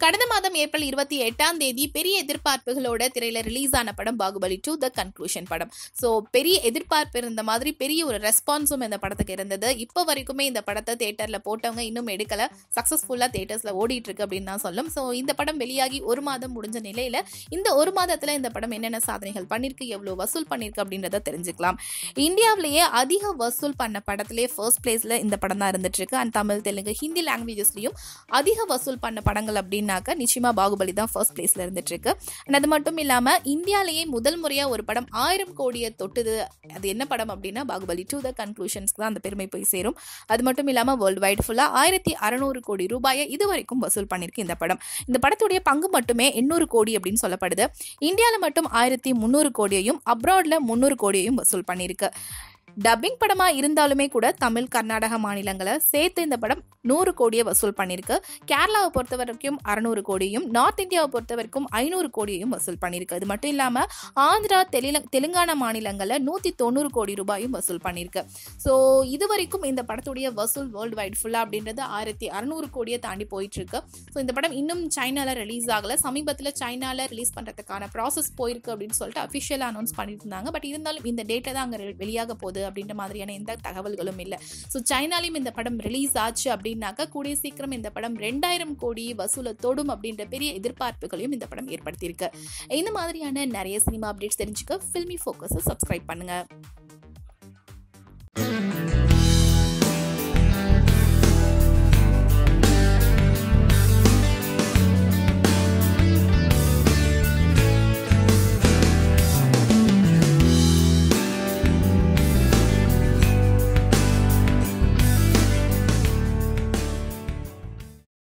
கடந்த மாதம் ஏப்ரல் இருபத்தி எட்டாம் தேதி பெரிய எதிர்பார்ப்புகளோட திரையில ரிலீஸ் ஆன படம் பாகுபலி டூ த கன்க்ளூஷன் படம் ஸோ பெரிய எதிர்பார்ப்பு இருந்த மாதிரி பெரிய ஒரு ரெஸ்பான்ஸும் இந்த படத்துக்கு இருந்தது இப்போ வரைக்குமே இந்த படத்தை தேட்டர்ல போட்டவங்க இன்னும் எடுக்கல சக்சஸ்ஃபுல்லா தேட்டர்ஸ்ல ஓடிட்டு இருக்கு அப்படின்னு தான் சொல்லும் ஸோ இந்த படம் வெளியாகி ஒரு மாதம் முடிஞ்ச நிலையில இந்த ஒரு மாதத்துல இந்த படம் என்னென்ன சாதனைகள் பண்ணிருக்கு எவ்வளவு வசூல் பண்ணிருக்கு அப்படின்றத தெரிஞ்சுக்கலாம் இந்தியாவிலேயே அதிக வசூல் பண்ண படத்திலே ஃபர்ஸ்ட் பிளேஸ்ல இந்த படம் தான் இருந்துட்டு இருக்கு அண்ட் தமிழ் தெலுங்கு ஹிந்தி லாங்குவேஜஸ்லயும் அதிக வசூல் பண்ண படங்கள் அப்படின்னாக்க நிச்சயமா பாகுபலி தான் ஃபர்ஸ்ட் பிளேஸ்ல இருந்துட்டு இருக்கு And அது மட்டும் இல்லாம இந்தியாலேயே முதல் முறையா ஒரு படம் ஆயிரம் கோடியை தொட்டுது அது என்ன படம் அப்படின்னா பாகுபலி டூ த கன்க்ளூஷன்ஸ்க்கு தான் அந்த பெருமை போய் சேரும் அது மட்டும் இல்லாம வேர்ல்டு வைடு ஃபுல்லா ஆயிரத்தி அறநூறு கோடி ரூபாயை இது வரைக்கும் வசூல் பண்ணிருக்கு இந்த படம் இந்த படத்துடைய பங்கு மட்டுமே எண்ணூறு கோடி அப்படின்னு சொல்லப்படுது இந்தியாவில் மட்டும் ஆயிரத்தி முந்நூறு கோடியையும் அப்ராட்ல முந்நூறு கோடியையும் வசூல் பண்ணியிருக்கு டப்பிங் படமா இருந்தாலுமே கூட தமிழ் கர்நாடக மாநிலங்களை சேர்த்து இந்த படம் நூறு கோடியை வசூல் பண்ணியிருக்கு கேரளாவை பொறுத்த வரைக்கும் அறநூறு கோடியும் நார்த் இந்தியாவை பொறுத்த வரைக்கும் ஐநூறு கோடியையும் வசூல் பண்ணியிருக்கு அது மட்டும் இல்லாம ஆந்திரா தெலுங்கு தெலுங்கானா மாநிலங்களில் நூத்தி தொண்ணூறு கோடி ரூபாயும் வசூல் பண்ணியிருக்கு ஸோ இது வரைக்கும் இந்த படத்துடைய வசூல் வேர்ல்டு வைட் ஃபுல்லா அப்படின்றது ஆயிரத்தி அறநூறு கோடியை தாண்டி போயிட்டு இருக்கு ஸோ இந்த படம் இன்னும் சைனால ரிலீஸ் ஆகல சமீபத்தில் சைனால ரிலீஸ் பண்றதுக்கான ப்ராசஸ் போயிருக்கு அப்படின்னு சொல்லிட்டு அஃபிஷியலாக அனௌன்ஸ் பண்ணிட்டு இருந்தாங்க பட் இருந்தாலும் இந்த டேட்டை தான் அங்கே வெளியாக போகுது அப்படின்ற மாதிரியான எந்த தகவல்களும் இல்லை ஸோ சைனாலையும் இந்த படம் ரிலீஸ் ஆச்சு அப்படின்னாக்கா கூடிய சீக்கிரம் இந்த படம் ரெண்டாயிரம் கோடி வசூலை தொடும் அப்படின்ற பெரிய எதிர்பார்ப்புகளையும் இந்த படம் ஏற்படுத்தியிருக்கு இந்த மாதிரியான நிறைய சினிமா அப்டேட்ஸ் தெரிஞ்சுக்க ஃபில்மி ஃபோக்கஸை சப்ஸ்கிரைப் பண்ணுங்க